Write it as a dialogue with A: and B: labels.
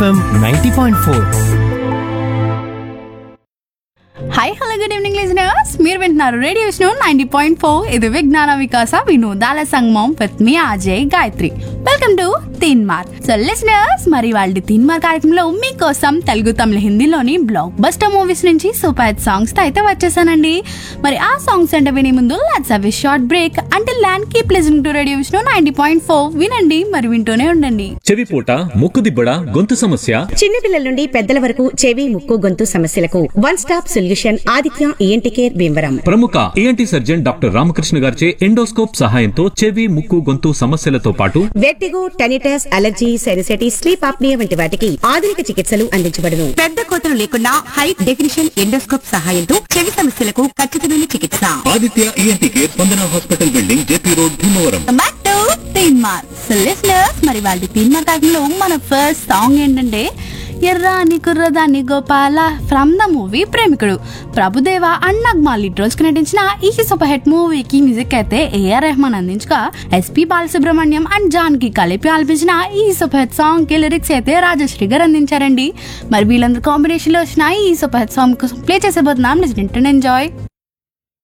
A: FM ninety point four
B: hi hello good evening listeners మీరు వింటున్నారు radio Vishnu ninety point four ఇది విజ్ఞాన వికాస వినోదాల సంగమం విత్ మీ Ajay Gayatri welcome to Teen Maar so listeners మరి వాళ్ళ తీన్ మార్ కార్యక్రమంలో మీకోసం తెలుగు తమిళ హిందీలోని బ్లాక్ బస్టర్ మూవీస్ నుంచి సూపర్ హిట్ సాంగ్స్ తో అయితే వచ్చేసానండి మరి ఆ సాంగ్స్ అంటే వినే ముందు లెట్స్ హావ్ షార్ట్ బ్రేక్ అంటే and keep listening to radio Vishnu ninety point four వినండి మరి వింటూనే ఉండండి
C: చెవిపూట ముక్కుదిబ్బడ గొంతు సమస్య
D: చిన్నపిల్లల నుండి పెద్దల వరకు చెవి ముక్కు గొంతు సమస్యలకు one stop solution Aditya ENT care Bhimavaram
C: ప్రముఖ ఏఎన్టీ సర్జన్ డాక్టర్ రామకృష్ణ గారిచే ఎండోస్కోప్ సహాయంతో చెవి ముక్కు గొంతు సమస్యలతో పాటు
D: vertigo tinnitus allergy sinusitis sleep apnea వంటి వాటికి ఆధునిక చికిత్సలు అందించబడును పెద్ద కోతలు లేకుండా హై డెఫినిషన్ ఎండోస్కోప్ సహాయంతో చెవి సమస్యలకు ఖచ్చితమైన చికిత్స
C: Aditya ENT care Spandana hospital building JP road Bhimavaram
B: back to Teenmaar so listeners మరి వాళ్ళ తీన్మార్ కార్యక్రమంలో మన ఫస్ట్ సాంగ్ ఏంటంటే ఎర్రాని కుర్రదాని గోపాల from the movie Premikudu Prabhudeva and నగ్మాలి రోజుకి నటించిన ఈ సూపర్ హిట్ మూవీకి మ్యూజిక్ అయితే ఏఆర్ రెహమాన్ అందించగా ఎస్పి బాలసుబ్రహ్మణ్యం అండ్ జాన్కి కలిపి ఆలపించిన ఈ సూపర్ హిట్ సాంగ్ కి లిరిక్స్ అయితే రాజశ్రీ గారు అందించారండి మరి వీళ్ళందరూ కాంబినేషన్ లో వచ్చిన ఈ సూపర్ హిట్ సాంగ్ కోసం ప్లే చేసేబోతున్నాం లిజన్ ఎంజాయ్